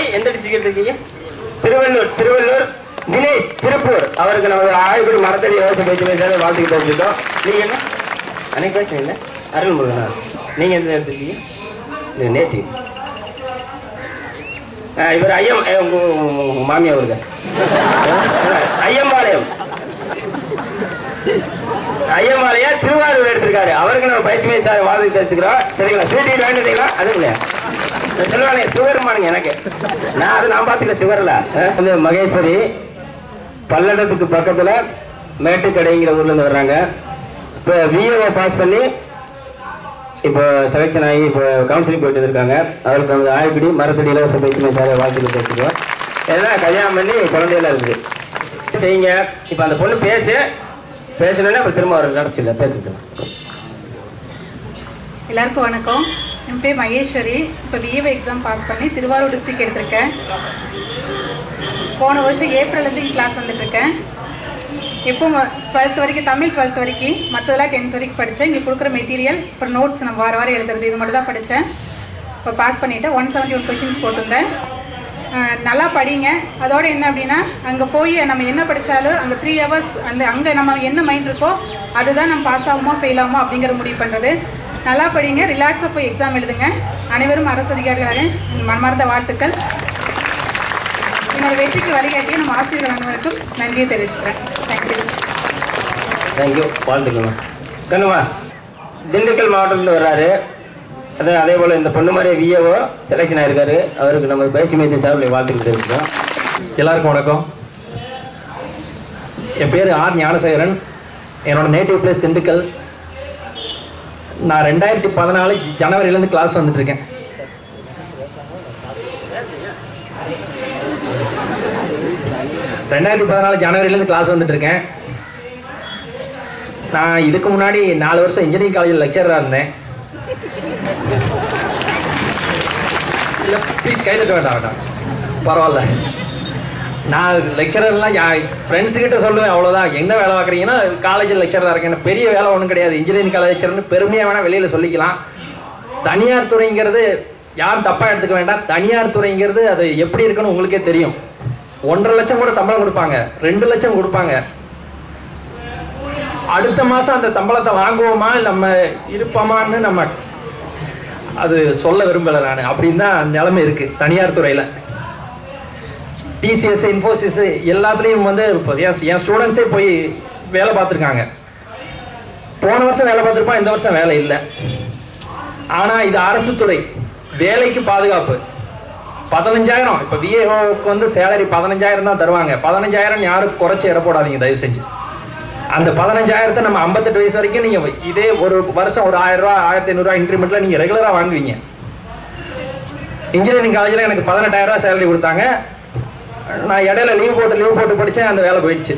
எந்த டிஸ்ட்ரிக்ட் இருக்கீங்க திருவள்ளூர் திருவள்ளூர் தினேஷ் திருப்பூர் அவருக்கு நம்ம ஆய்வுக்குடி மரத்தடி விவசாய பேச்சு பேசாத வாழ்த்துக்கு தெரிஞ்சுட்டோம் நீங்க என்ன அன்னைக்கு பேசுனீங்க அருள்முருகனா நீங்க எந்த எடுத்துருக்கீங்க இது நேற்று இவர் ஐயம் ஏ, உங்க உங்க மாமியா வருங்க ஐயம்பாளையம் ஐயம்பாளையா திருவாரூர் எடுத்திருக்காரு அவருக்கு நம்ம பயிற்சி மேல் சார் வாழ்த்து தெரிஞ்சுக்கிறோம் சரிங்களா ஸ்வீட் வேண்டுதீங்களா அதுங்களே சொல்லுவாங்க சுகர்மானுங்க எனக்கு நான் அது நான் பார்த்துக்கல சுகர்ல வந்து மகேஸ்வரி பல்லடத்துக்கு பக்கத்துல மேட்டுக்கடைங்கிற ஊர்ல இருந்து வர்றாங்க இப்போ விஏஓ பாஸ் பண்ணி இப்போ செலெக்ஷன் ஆகி இப்போ கவுன்சிலிங் போயிட்டு இருக்காங்க அவருக்கு வந்து ஆய்வுப்படி மரத்தடி இலவச பயிற்சி சார் வாழ்த்துக்கள் பேசுகிறோம் ஏன்னா கல்யாணம் பண்ணி குழந்தையெல்லாம் இருக்குது செய்யுங்க இப்போ அந்த பொண்ணு பேசு பேசணுன்னா அப்புறம் திரும்ப அவர் நடச்சில்ல பேசு சார் எல்லாருக்கும் வணக்கம் என் பேர் மகேஸ்வரி இப்போ பிஏஓ எக்ஸாம் பாஸ் பண்ணி திருவாரூர் டிஸ்ட்ரிக்ட் எடுத்திருக்கேன் போன வருஷம் ஏப்ரல்லேருந்து கிளாஸ் வந்துட்டுருக்கேன் எப்போ டுவெல்த் வரைக்கும் தமிழ் டுவெல்த் வரைக்கும் மற்றதெல்லாம் டென்த் வரைக்கும் படித்தேன் இங்கே கொடுக்குற மெட்டீரியல் அப்புறம் நோட்ஸ் நம்ம வார வாரம் எழுதுறது இது மட்டும் தான் படித்தேன் இப்போ பாஸ் பண்ணிவிட்டேன் ஒன் செவன்ட்டி ஒன் கொஷின்ஸ் போட்டிருந்தேன் அஹ் நல்லா படிங்க அதோட என்ன அப்படின்னா அங்கே போய் நம்ம என்ன படித்தாலும் அங்கே த்ரீ ஹவர்ஸ் அந்த அங்கே நம்ம என்ன மைண்ட் இருக்கோ அதுதான் நம்ம பாஸ் ஆகுமோ ஃபெயில் ஆகுமோ அப்படிங்கிறத முடிவு பண்ணுறது நல்லா படிங்க ரிலாக்ஸாக போய் எக்ஸாம் எழுதுங்க அனைவரும் அரசு அதிகாரிகளாக மனமார்ந்த வாழ்த்துக்கள் என்னோட வெற்றிக்கு வழிகாட்டிய நம்ம ஆசிரியர்கள் அனைவருக்கும் நன்றியை தெரிவிச்சுக்கிறேன் தேங்க்யூ தேங்க்யூ வாழ்த்துக்கணும் கண்ணுமா திண்டுக்கல் மாவட்டத்துல வர்றாரு அதே அதே போல் இந்த பொண்ணு மாதிரி விஏஓ செலெக்ஷன் ஆயிருக்காரு அவருக்கு நம்ம பயிற்சி மையத்தின் சார்பில் வாழ்த்துக்கள் தெரிவிக்கிறோம் எல்லாருக்கும் வணக்கம் என் பேர் ஆர் ஞானசேகரன் என்னோட நேட்டிவ் பிளேஸ் திண்டுக்கல் நான் ரெண்டாயிரத்தி பதினாலு ஜனவரியிலேருந்து கிளாஸ் வந்துட்டு இருக்கேன் ரெண்டாயிரத்தி பதினாலு ஜனவரியிலேருந்து கிளாஸ் வந்துட்டு இருக்கேன் நான் இதுக்கு முன்னாடி நாலு வருஷம் இன்ஜினியரிங் காலேஜில் லெக்சராக இருந்தேன் இல்லை ப்ளீஸ் கையில் இருக்க வேண்டாம் வேண்டாம் பரவாயில்ல நான் லெக்சரர்லாம் ஃப்ரெண்ட்ஸ் கிட்ட சொல்லுவேன் அவ்வளோதான் என்ன வேலை பார்க்குறீங்கன்னா காலேஜில் லெக்சராக இருக்கேன் எனக்கு பெரிய வேலை ஒன்றும் கிடையாது இன்ஜினியரிங் காலேஜ் லெக்சர்னு பெருமையாக வேணால் வெளியில் சொல்லிக்கலாம் தனியார் துறைங்கிறது யாரும் தப்பாக எடுத்துக்க வேண்டாம் தனியார் துறைங்கிறது அது எப்படி இருக்குன்னு உங்களுக்கே தெரியும் ஒன்றரை லட்சம் கூட சம்பளம் கொடுப்பாங்க ரெண்டு லட்சம் கொடுப்பாங்க அடுத்த மாதம் அந்த சம்பளத்தை வாங்குவோமா நம்ம இருப்போமான்னு நம்ம அது சொல்ல விரும்பலை நான் அப்படின்னு தான் நிலைமை இருக்கு தனியார் துறையில் டிசிஎஸ் இன்ஃபோசிஸ் எல்லாத்துலேயும் வந்து இப்போ என் என் ஸ்டூடெண்ட்ஸே போய் வேலை பார்த்துருக்காங்க போன வருஷம் வேலை பார்த்துருப்பான் இந்த வருஷம் வேலை இல்லை ஆனால் இது அரசு துறை வேலைக்கு பாதுகாப்பு பதினஞ்சாயிரம் இப்போ விஏஓக்கு வந்து சேலரி பதினஞ்சாயிரம் தான் தருவாங்க பதினஞ்சாயிரம் யாரும் குறைச்சி இட போடாதீங்க தயவு செஞ்சு அந்த பதினஞ்சாயிரத்தை நம்ம ஐம்பத்தெட்டு வயசு வரைக்கும் நீங்க இதே ஒரு வருஷம் ஒரு ஆயிரம் ரூபாய் ஆயிரத்தி ஐநூறுரூவா இன்க்ரிமெண்ட்ல நீங்க ரெகுலரா வாங்குவீங்க இன்ஜினியரிங் காலேஜில் எனக்கு பதினெட்டாயிரம் ரூபாய் சேலரி கொடுத்தாங்க நான் இடையில லீவ் போட்டு லீவ் போட்டு படித்தேன் அந்த வேலை போயிடுச்சு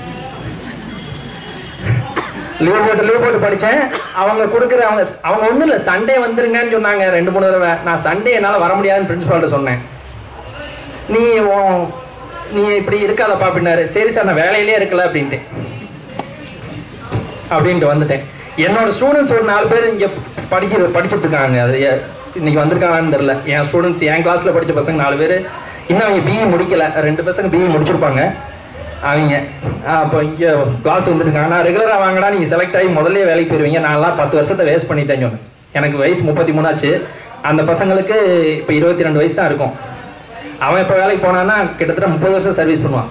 லீவ் போட்டு லீவ் போட்டு படித்தேன் அவங்க கொடுக்குற அவங்க அவங்க ஒன்றும் இல்லை சண்டே வந்துருங்கன்னு சொன்னாங்க ரெண்டு மூணு தடவை நான் சண்டே என்னால் வர முடியாதுன்னு பிரின்சிபால்கிட்ட சொன்னேன் நீ உன்- நீ இப்படி இருக்காதப்பா அப்படின்னாரு சரி சார் நான் வேலையிலே இருக்கல அப்படின்ட்டு அப்படின்ட்டு வந்துட்டேன் என்னோட ஸ்டூடெண்ட்ஸ் ஒரு நாலு பேர் இங்கே படிக்க படிச்சுட்டு இருக்காங்க அது எ- இன்னைக்கு வந்திருக்காங்கன்னு தெரில என் ஸ்டூடெண்ட்ஸ் என் கிளாஸில் படித்த பசங்க நாலு பேர் இன்னும் அவங்க பிஇ முடிக்கல ரெண்டு பசங்க பிஇ முடிச்சிருப்பாங்க அவங்க அப்போ இங்கே கிளாஸ் வந்துருக்காங்க நான் ரெகுலராக வாங்கடா நீங்கள் செலக்ட் ஆகி முதல்ல வேலைக்கு போயிருவீங்க நான்லாம் பத்து வருஷத்தை வேஸ்ட் பண்ணிட்டேன் சொன்னேன் எனக்கு வயசு முப்பத்தி மூணாச்சு அந்த பசங்களுக்கு இப்போ இருபத்தி ரெண்டு வயசு தான் இருக்கும் அவன் இப்போ வேலைக்கு போனான்னா கிட்டத்தட்ட முப்பது வருஷம் சர்வீஸ் பண்ணுவான்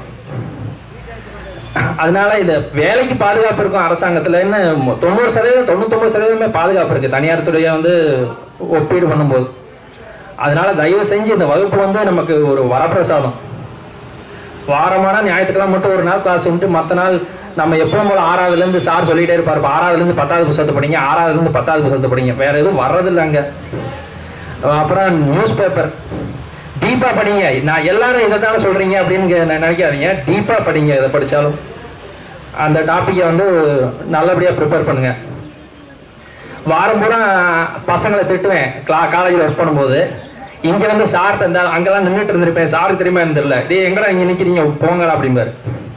அதனால இது வேலைக்கு பாதுகாப்பு இருக்கும் அரசாங்கத்துலன்னு மொ- தொண்ணூறு சதவீதம் தொண்ணூத்தொம்பது சதவீதமே பாதுகாப்பு இருக்கு தனியார் துறையை வந்து ஒப்பீடு பண்ணும்போது அதனால தயவு செஞ்சு இந்த வகுப்பு வந்து நமக்கு ஒரு வரப்பிரசாதம் வாரமான ஞாயிற்றுக்கிழமை மட்டும் ஒரு நாள் கிளாஸ் உண்டு மற்ற நாள் நம்ம எப்பவும் போல ஆறாவதுல இருந்து சார் சொல்லிட்டே இருப்பார் இப்ப ஆறாவதுல இருந்து பத்தாவது புத்தகத்தை படிங்க ஆறாவதுல இருந்து பத்தாவது புத்தகத்தை படிங்க வேற எதுவும் வர்றதில்லை அங்க அப்புறம் நியூஸ் பேப்பர் டீப்பா படிங்க நான் எல்லாரும் இதை தானே சொல்றீங்க அப்படின்னு கே- நினைக்காதீங்க டீப்பா படிங்க இதை படிச்சாலும் அந்த டாப்பிக்கை வந்து நல்லபடியா ப்ரிப்பேர் பண்ணுங்க வாரம் பூரா பசங்களை திட்டுவேன் கிளா காலேஜில் ஒர்க் பண்ணும்போது இங்க வந்து சார் இருந்தா அங்கெல்லாம் நின்றுட்டு இருந்திருப்பேன் சாருக்கு தெரியுமா இருந்திரல டேய் எங்கடா இங்க நிக்கிறீங்க போங்கடா அப்படிம்பாரு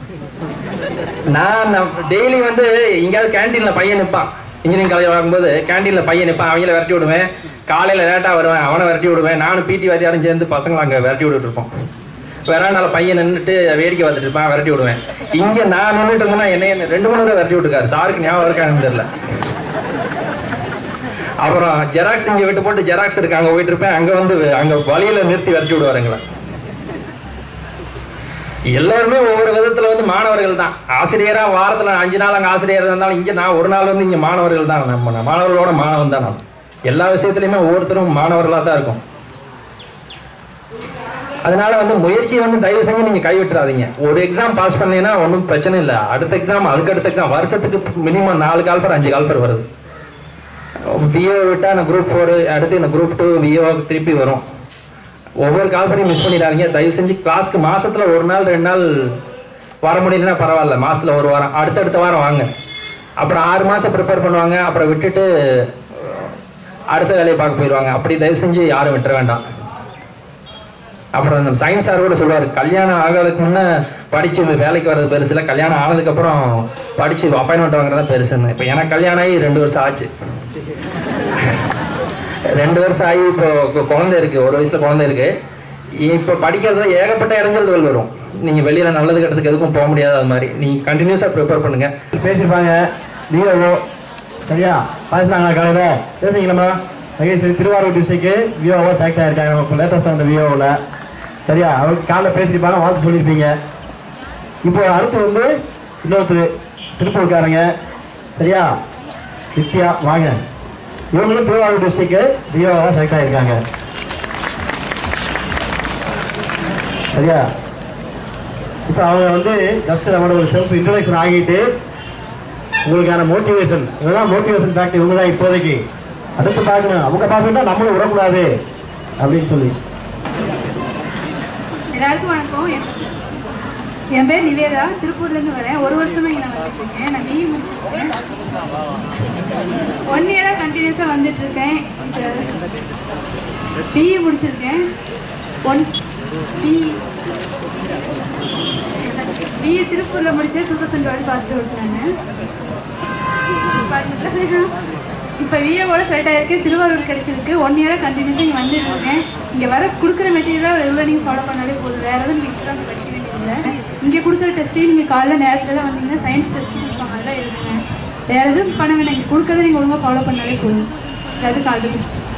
நான் டெய்லி வந்து எங்கேயாவது கேண்டீன்ல பையன் நிற்பான் இன்ஜினியரிங் காலேஜ் வாங்கும்போது கேண்டீன்ல பையன் நிற்பான் அவங்கள விரட்டி விடுவேன் காலையில் லேட்டாக வருவேன் அவனை விரட்டி விடுவேன் நானும் பிடி வாத்தியாரும் சேர்ந்து பசங்களை அங்கே விரட்டி விட்டுட்டு இருப்போம் வெறாண்டால பையன் நின்றுட்டு வேடிக்கை பார்த்துட்டு இருப்பான் விரட்டி விடுவேன் இங்கே நான் நின்றுட்டு இருந்தேன்னா என்னைய ரெண்டு மூணு தடவை விரட்டி விட்டுருக்காரு சாருக்கு ஞாபகம் இருக்கான்னு தெரியல அப்புறம் ஜெராக்ஸ் இங்கே விட்டு போட்டு ஜெராக்ஸ் இருக்கு அங்கே போயிட்டு இருப்பேன் அங்கே வந்து அங்கே வழியில நிறுத்தி விரட்டி விடுவார் எங்களை எல்லாருமே ஒவ்வொரு விதத்துல வந்து மாணவர்கள் தான் ஆசிரியரா வாரத்துல அஞ்சு நாள் அங்க ஆசிரியர் இருந்தாலும் இங்க நான் ஒரு நாள் வந்து இங்க மாணவர்கள் தான் நம்ம மாணவர்களோட மாணவன் தான் நான் எல்லா விஷயத்துலயுமே ஒவ்வொருத்தரும் மாணவர்களா தான் இருக்கும் அதனால வந்து முயற்சியை வந்து தயவு செஞ்சு நீங்க கைவிட்டுறாதீங்க ஒரு எக்ஸாம் பாஸ் பண்ணீங்கன்னா ஒன்றும் பிரச்சனை இல்லை அடுத்த எக்ஸாம் அதுக்கு அடுத்த எக்ஸாம் வருஷத்துக்கு மினிமம் நாலு கால்ஃபர் அஞ்சு கால்ஃபர் வருது விஓ விட்டா நான் குரூப் ஃபோர் அடுத்து இந்த குரூப் டூ விஓ திருப்பி வரும் ஒவ்வொரு கால்ஃபரையும் மிஸ் பண்ணிடாதீங்க தயவு செஞ்சு கிளாஸ்க்கு மாசத்துல ஒரு நாள் ரெண்டு நாள் வர முடியலன்னா பரவாயில்ல மாசத்துல ஒரு வாரம் அடுத்தடுத்த வாரம் வாங்க அப்புறம் ஆறு மாசம் ப்ரிப்பேர் பண்ணுவாங்க அப்புறம் விட்டுட்டு அடுத்த வேலையை பார்க்க போயிடுவாங்க அப்படி தயவு செஞ்சு யாரும் விட்டுற வேண்டாம் அப்புறம் அந்த சயின்ஸ் சார் கூட சொல்லுவார் கல்யாணம் ஆகிறதுக்கு முன்னே படிச்சு இந்த வேலைக்கு வர்றது பெருசு இல்லை கல்யாணம் ஆனதுக்கப்புறம் படிச்சு அப்பாயின்மெண்ட் வாங்குறது தான் பெருசுன்னு இப்போ எனக்கு கல்யாணம் ஆகி ரெண்டு வருஷம் ஆச்சு ரெண்டு வருஷம் ஆகி இப்போ கு- குழந்தை இருக்கு ஒரு வயசுல குழந்தை இருக்கு இப்போ படிக்கிறதுல ஏகப்பட்ட இடைஞ்சல்கள் வரும் நீங்க வெளியில நல்லது கெட்டதுக்கு எதுக்கும் போக முடியாது அது மாதிரி நீங்க கண்டினியூஸா ப்ரிப்பேர் பண்ணுங்க பேசியிருப்பாங்க விஓஓ சரியா பேசுனாங்களா காலையில் பேசுங்களா Maheswari Tiruvarur district VAO select ஆயிருக்காங்க இப்போ லேட்டஸ்ட்டாக அந்த விஓவில் சரியா அவருக்கு காலைல பேசியிருப்பாங்க வாழ்த்து சொல்லியிருப்பீங்க இப்போ அடுத்து வந்து இன்னொருத்தர் திருப்பூர்காரங்க சரியா நித்யா வாங்க இவங்களும் திருவாரூர் டிஸ்ட்ரிக்ட் விஓவாக செலக்ட் ஆயிருக்காங்க சரியா இப்போ அவங்க வந்து ஜஸ்ட் நம்மளோட ஒரு செல்ஃப் இன்ட்ரடக்ஷன் ஆகிட்டு உங்களுக்கான மோட்டிவேஷன் இதுதான் மோட்டிவேஷன் ஃபேக்டர் இவங்க தான் இப்போதைக்கு அடுத்து பார்க்கணும் அவங்க பாஸ் பண்ணா நம்மளும் விடக்கூடாது அப்படின்னு சொல்லி எல்லாருக்கும் வணக்கம் என் என் பேர் நிவேதா திருப்பூர்லேருந்து வரேன் ஒரு வருஷமா இங்கே நான் வந்துட்டு இருக்கேன் நான் பிஇ முடிச்சிருக்கேன் ஒன் இயராக கண்டினியூஸாக வந்துட்டு இருக்கேன் பிஇ முடிச்சிருக்கேன் ஒன் பிஇ பிஇ திருப்பூரில் முடித்தேன் two thousand twelve first out நான் இப்போ விஏவோட செலக்ட் ஆகிருக்கேன் திருவாரூர் கிடைச்சிருக்கு ஒன் இயராக கண்டினியூஸாக இங்கே வந்துட்டு இருக்கேன் இங்கே வர கொடுக்குற மெட்டீரியலாக ரெகுலர் நீங்கள் ஃபாலோ பண்ணாலே போதும் வேறு எதுவும் நீங்கள் எக்ஸ்ட்ரா படிக்க வேண்டியதில்லை இங்கே கொடுக்குற டெஸ்ட்டையும் நீங்கள் காலைல நேரத்தில் தான் வந்தீங்கன்னா சயின்ஸ் டெஸ்ட் கொடுப்பாங்க அதெல்லாம் எழுதுங்க வேறு எதுவும் பண்ண வேண்டாம் இங்கே கொடுக்கறத நீங்கள் ஒழுங்காக ஃபாலோ பண்ணாலே போதும் அதுக்கு ஆல் தி பெஸ்ட்